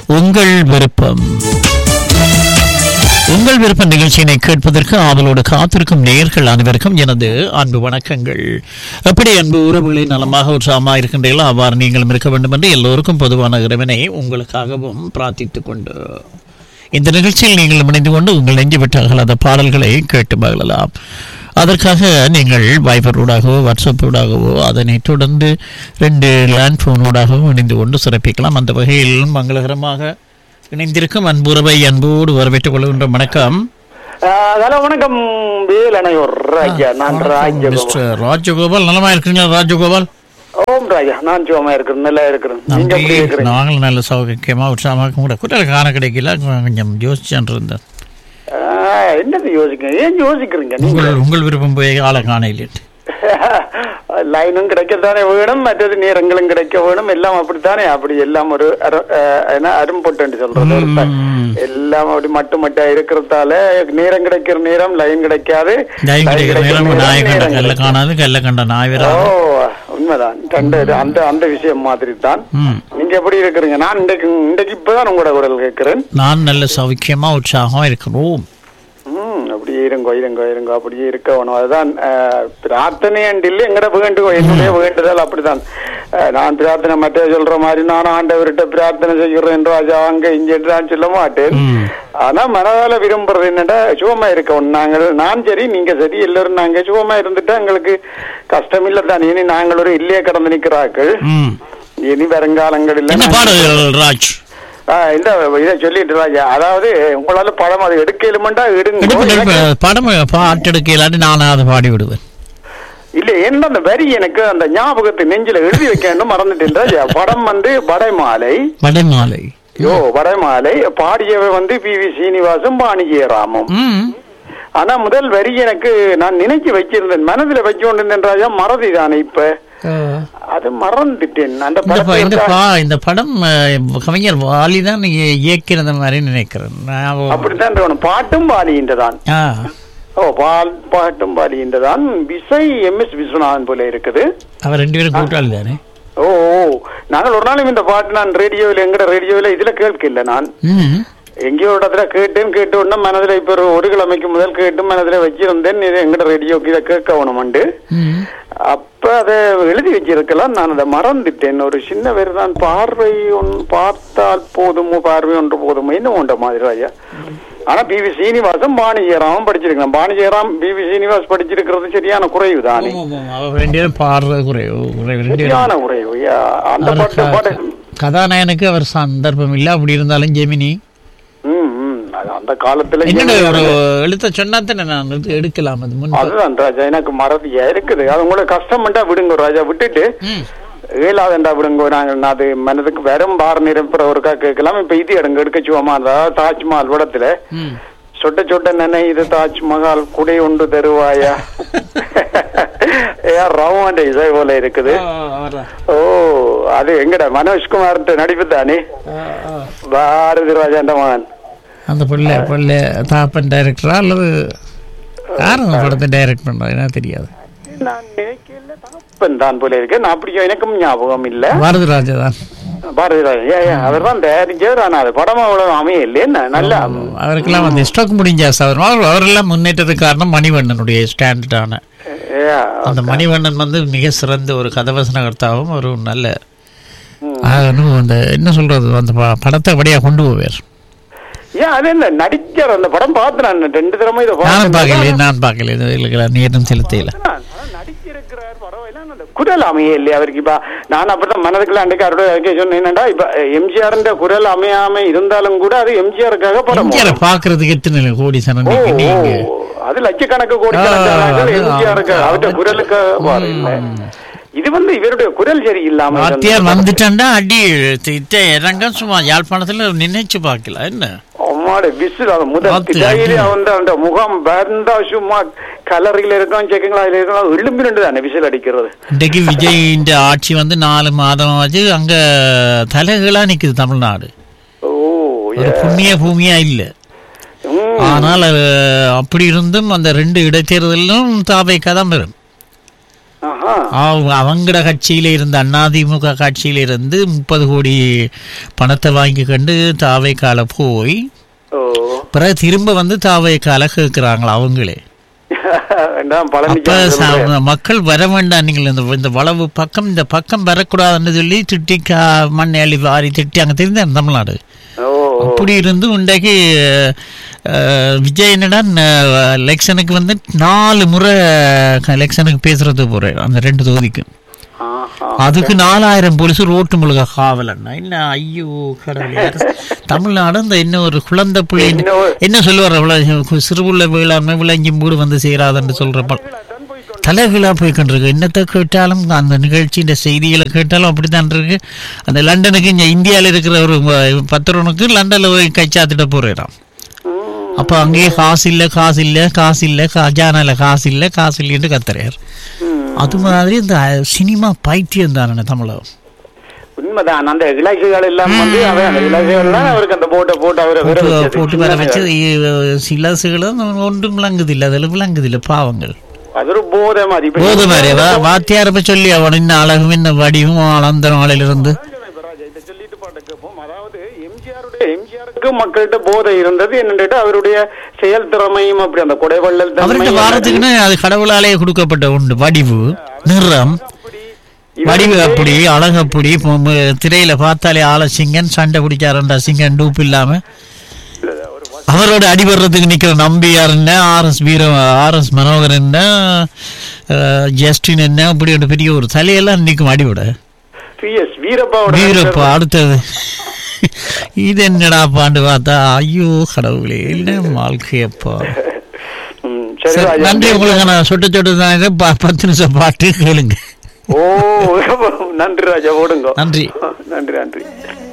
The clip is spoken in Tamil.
உங்கள் விருப்பம் உங்கள் விருப்ப நிகழ்ச்சியினை கேட்பதற்கு ஆவலோடு காத்திருக்கும் நேயர்கள் அனைவருக்கும் எனது அன்பு வணக்கங்கள் எப்படி அன்பு உறவுகளை நலமாக உற்சாகமாக இருக்கின்றீர்களோ அவ்வாறு நீங்களும் இருக்க வேண்டும் என்று எல்லோருக்கும் பொதுவான இறைவனை உங்களுக்காகவும் பிரார்த்தித்துக் கொண்டு இந்த நிகழ்ச்சியில் நீங்கள் இணைந்து கொண்டு உங்கள் நெஞ்சு விட்டார்கள் அந்த பாடல்களை கேட்டு மகிழலாம் அதற்காக நீங்கள் வைபரோடாகவோ வாட்ஸ்அப்போடாகவோ அதனை தொடர்ந்து ரெண்டு லேண்ட் ஃபோனோடாகவோ இணைந்து கொண்டு சிறப்பிக்கலாம் அந்த வகையில் மங்களகரமாக இணைந்திருக்கும் அன்புறவை அன்போடு வரவேற்றுக் கொள்கின்ற வணக்கம் ஹலோ வணக்கம் வேலனையூர் ராஜா நான் ராஜகோபால் மிஸ்டர் ராஜகோபால் நலமா இருக்கீங்களா ராஜகோபால் ஓம் ராஜா நான் சுகமா இருக்கிறேன் நல்லா இருக்கிறேன் நீங்க நன்றி எப்படி இருக்கிறீங்க நாங்களும் நல்ல சௌகரியமா உற்சாகமாக கூட குரல் காண கிடைக்கல கொஞ்சம் யோசிச்சுட்டு இருந்தேன் ஆ, என்னது யோசிக்கிறீங்க ஏன் யோசிக்கிறீங்க நீங்க உங்கள் உங்கள் விருப்பம் போய் ஆளை காணையில் லைனும் கிடைக்கத்தானே வேணும் மற்றது நேரங்களும் கிடைக்க வேணும் எல்லாம் அப்படித்தானே அப்படி எல்லாம் ஒரு அரு- அஹ், என்ன அரும்பொட்டு சொல்றது ஒரு த- எல்லாம் அப்படி மட்டு மட்டா இருக்கிறதால நேரம் கிடைக்கிற நேரம் லைன் கிடைக்காது ஜெயம் line கிடைக்கிற நேரம் நேரம் நாயை கண்ட நேரம் கல்ல காணாது கல்ல கண்ட நாய் ஓ வரா உண்மைதான் ரெண்டு இது அந்த அந்த விஷயம் மாதிரி தான் ம் நீங்க எப்படி இருக்கிறீங்க நான் இன்றைக்கு இன்றைக்கு இப்பதான் உங்களோட குரல் கேட்கிறேன் நான் நல்ல சௌக்கியமா உற்சாகமா இருக்கிறோம் ம் அப்படியே இருங்கோ இருங்கோ இருங்கோ அப்படியே இருக்க வேணும் அதுதான் அஹ், பிரார்த்தனை இல்லை எங்கட வேண்டுகோ என்னுடைய வேண்டுதல் அப்படிதான் அஹ், நான் பிரார்த்தனை மற்ற சொல்ற மாதிரி நான் ஆண்டவர்கிட்ட பிரார்த்தனை செய்கிறேன் ராஜா அங்க இங்க நான் சொல்ல மாட்டேன் ம். ஆனா மனதால விரும்புறது என்னடா சுகமா இருக்கணும் நாங்கள் நான் சரி நீங்க சரி எல்லாரும் நாங்க சுகமா இருந்துட்டா எங்களுக்கு கஷ்டம் இல்ல தான் இனி நாங்கள் ஒரு இல்லையே கடந்து நிக்கிறார்கள் ம் இனி வருங்காலங்களில் என்ன பாடல்கள் ராஜ் ஆ, இந்த இதை சொல்லிட்டு ராஜா அதாவது உங்களால படம் அது எடுக்க இலுமண்டா எடுங்க எடுப்பு, எனக்கு- எடுப்பு. படம் பாட்டெடுக்க இல்லாட்டி நான் அதை பாடி விடுவேன் இல்ல என்ன அந்த வரி எனக்கு அந்த ஞாபகத்தை நெஞ்சில எழுதி வைக்கணும் மறந்துட்டேன் ராஜா படம் வந்து வடைமாலை வடைமாலை யோ வடைமாலை பாடியவர் வந்து பி வி சீனிவாசும் பாணிஜயராமும் ம் ஆனா முதல் வரி எனக்கு நான் நினைச்சு வச்சிருந்தேன் மனதுல வச்சு கொண்டிருந்தேன் ராஜா மறதி தானே இப்ப அது மறந்துட்டேன் அந்த இந்த ப- இந்த படத்தை பா இந்த படம் அஹ், கவிஞர் வாலி தான் இயக்கிறது மாதிரி நினைக்கிறேன் நான் அப்படித்தான் தோணும் பாட்டும் பாலின்றதான் ஆ ஓ பால் பாட்டும் பாலின்றதான் விசை எம் எஸ் விஸ்வநாதன் போல இருக்குது அவர் ரெண்டு பேரும் கூட்டாளி தானே ஓ ஓ. நாங்கள் ஒரு நாளும் இந்த பாட்டு நான் ரேடியோவில் எங்கட ரேடியோவில் இதுல கேட்கல நான் ம் எங்கேயோ ஒரு இடத்துல கேட்டேன் கேட்ட உடனே மனதுல இப்ப ஒரு ஒரு கிழமைக்கு முதல் கேட்டு மனதுல வச்சிருந்தேன் இது எங்கட ரேடியோக்கு இதை கேட்கணும்ண்டு ம் அப்ப அதை எழுதி வச்சிருக்கலாம் நான் அதை மறந்துட்டேன் ஒரு சின்ன பேர் தான் பார்வை ஒன் பார்த்தால் போதுமோ பார்வை ஒன்று போதுமோ என்ன உண்ட மாதிரி ராஜா ஆனா பி வி சீனிவாசன் பாணிஜயராமும் படிச்சிருக்கலாம் பாணிஜயராம் பி வி சீனிவாஸ் படிச்சிருக்கிறது சரியான குறைவு தானே ஆமா, ஆமா. அவர் ரெண்டு பேரும் பாடுறது குறைவு குறைவு ரெண்டு பேரும் சரியான குறைவு யா, அந்த பாட்டு பாட்டு கதாநாயகனுக்கு அவர் சந்தர்ப்பம் இல்லை அப்படி இருந்தாலும் ஜெமினி ம், ம். அது அந்த காலத்துல என்னோட ஒரு எழுத்த சொன்னா தானே நான் எடுத்து எடுக்கலாம் அது முன் அதுதான் ராஜா எனக்கு மறதியா இருக்குது அது உங்களுக்கு கஷ்டம்ட்டா விடுங்க ராஜா விட்டுட்டு ம். ஏழாவதுண்டா விடுங்க நாங்க நான் அது மனதுக்கு வெறும் பார நிரப்புற ஒருக்கா கேட்கலாம் இப்ப இது எடுங்க எடுக்கச்சுவோமா அதாவது தாஜ்மஹால் படத்துல ம். சொட்ட சொட்ட நினை இது தாஜ்மஹால் குடை ஒன்று தருவாயா ஏன் ரவுண்ட் இசை போல இருக்குது ஓ அது எங்கட மனோஜ்குமார் நடிப்பு தானே பாரதி ராஜாண்ட மகன் அந்த பிள்ளை பிள்ளை தாப்பன் டைரக்டரா அல்லது யார் அந்த படத்தை டைரக்ட் பண்றா என்ன தெரியாது நான் நினைக்கல தகப்பன் தான் போல இருக்கு நான் அப்படி எனக்கும் ஞாபகம் இல்ல பாரதி ராஜா தான் பாரதி ராஜா அவர் தான் தயாரிச்சவர் ஆனா அது படம் அவ்வளவு அமையல என்ன நல்லா அவருக்கெல்லாம் வந்து ஸ்டாக் முடிஞ்சா சார் அவரெல்லாம் முன்னேற்றத்துக்கு காரணம் மணிவண்ணனுடைய ஸ்டாண்டர்டான ஏ, அந்த மணிவண்ணன் வந்து மிக சிறந்த ஒரு கதவசனகர்த்தாவும் ஒரு நல்ல அனுபவம் அந்த என்ன சொல்றது அந்த ப- படத்தை அப்படியே கொண்டு போவார் ஏன் அது என்ன நடிச்சர் அந்த படம் பார்த்து நான் ரெண்டு தடவை இதை நானும் பார்த்தேன். பார்க்கல நான் பார்க்கல இது இல்லை நேரம் செலுத்தையில ஆனா நடிச்சிருக்கிறார் பரவாயில்ல ஆனா அந்த குரல் அமைய இல்லையா அவருக்கு இப்ப நான் அப்படிதான் மனதுக்குள்ள அன்றைக்கு அவரோட சொன்னேன் என்னடா இப்ப எம்ஜிஆர் குரல் அமையாம இருந்தாலும் கூட அது எம்ஜிஆருக்காக படம் எம்ஜிஆரை பார்க்கறதுக்கு எத்தனை கோடி சனம் ஓ, நீங்க ஓ, நீங்க அது லட்சக்கணக்கு கோடி ஆ, அது- எம்ஜிஆருக்கு அவருடைய குரலுக்கு பாருங்க இது வந்து இவருடைய குரல் சரி இல்லாம வாத்தியார் வந்துட்டா அடி இத்த இறங்கம் சும்மா யாழ்ப்பாணத்துல நினைச்சு பார்க்கல என்ன அம்மாடு விசில் அது முதல் வாத்தியார் கையிலே வந்து அந்த முகம் வந்தா சும்மா கலரில் இருக்கும் செக்குங்களா அதுல இருக்கும் எலும்பி ரெண்டு தானே விசில் அடிக்கிறது இன்றைக்கு விஜயின் ஆட்சி வந்து நாலு மாதம் ஆச்சு அங்க தலைகளா நிக்குது தமிழ்நாடு ஓ ஒரு புண்ணிய பூமியா இல்ல ம். ஆனால் அது அப்படி இருந்தும் அந்த ரெண்டு இடைத்தேர்தலும் தாவைக்கா தான் பெறும் ஆஹா. ஆஹா அவ- அவங்கட கட்சியில இருந்து அதிமுக கட்சியில இருந்து முப்பது கோடி பணத்தை வாங்கி கண்டு தாவைக்கால போய் ஓ பிறகு திரும்ப வந்து தாவைக்கால கேட்கிறாங்களா அவங்களே வேண்டாம் அப்ப பழனிச்சாமி சொல்றேன். ச- மக்கள் வர வேண்டாம் நீங்கள் இந்த இந்த வளவு பக்கம் இந்த பக்கம் வரக்கூடாதுன்னு சொல்லி திட்டி கா மண் அள்ளி வாரி திட்டி அங்க தெரிந்தார் தமிழ்நாடு ஓ ஓ. அப்படி இருந்து இன்றைக்கு அஹ், விஜய் என்னடா எலெக்ஷனுக்கு வந்து நாலு முறை எலெக்ஷனுக்கு பேசுறது போறேன் அந்த ரெண்டு தொகுதிக்கு ஆஹா. அதுக்கு நாலாயிரம் போலீஸ் ரோட்டு முழுக்க காவலன்னா இல்ல ஐயோ கடவுளே அரசு- தமிழ்நாடு இந்த என்ன ஒரு குழந்தை பிள்ளை என்ன ஒரு- என்ன சொல்லுவார் அவ்வளவு சிறுபுள்ள வேளாண்மை விளஞ்சும் வீடு வந்து செய்யறாதுன்னு சொல்றப்ப தலைகீழா போய் கொண்டிருக்கு என்னத்தை கேட்டாலும் அந்த நிகழ்ச்சியின் செய்திகளை கேட்டாலும் அப்படித்தான் இருக்கு அந்த லண்டனுக்கு இங்க இந்தியாவில் இருக்கிற ஒரு ம- பத்திரனுக்கு லண்டன்ல போய் கைச்சாத்திட்ட போறான் ம். அப்ப அங்கேயே காசு இல்ல காசு இல்ல காசு இல்ல கஜானால காசு இல்ல காசு இல்லைன்னு கத்துறாரு ம். அது மாதிரி இந்த சினிமா பைத்தியம் தானே தமிழகம் உண்மைதான் அந்த இலக்குகள் எல்லாம் வந்து அவன் அந்த இலக்குகள் தான் அவருக்கு அந்த போட்டை போட்டு அவரை வர போட்டு வச்சது. போட்டு வர வச்சு சிலசுகளும் ஒன்றும் விளங்குது இல்லை அதில் விளங்குது இல்லை பாவங்கள் அது ஒரு போதை மாதிரி இப்ப போது மாதிரி வா வாத்தியார போய் சொல்லி அவன் இன்னும் அழகும் இன்னும் வடிவும் அந்த நாளிலிருந்து ராஜா, இதை சொல்லிட்டு பாட்டு கேட்போம். அதாவது எம்ஜிஆருடைய எம்ஜிஆருக்கு மக்கள்கிட்ட போதை இருந்தது என்னட்டு அவருடைய செயல் திறமையும் அப்படி அந்த கொடைவள்ளல் அவர்கிட்ட வாரத்துக்குன்னு அது கடவுளாலே கொடுக்கப்பட்ட உண்டு வடிவு நிறம் வடிவு அப்படி அழகு அப்படி இப்போ ம- திரையில பார்த்தாலே ஆள சிங்கன் சண்டை பிடிச்சாரண்டா சிங்கன் டூப் இல்லாம அவரோட அடிபடுறதுக்கு நிக்கிற நம்பியார் என்ன R S Veera R S Manohar என்ன அஹ், ஜஸ்டின் என்ன அப்படி ஒரு பெரிய ஒரு தலையெல்லாம் நிற்கும் அடிபட பிஎஸ் வீரப்பாவோட வீரப்பா அடுத்தது இது என்னடா பாண்டு பார்த்தா ஐயோ கடவுளே என்ன வாழ்க்கையப்பா ம், சரி சரி, ராஜா. நன்றி உங்களுக்கு நான் சொட்டு சொட்டு தான் ப- பத்து நிமிஷம் பாட்டு கேளுங்க ஓ நன்றி ராஜா ஓடுங்க நன்றி நன்றி நன்றி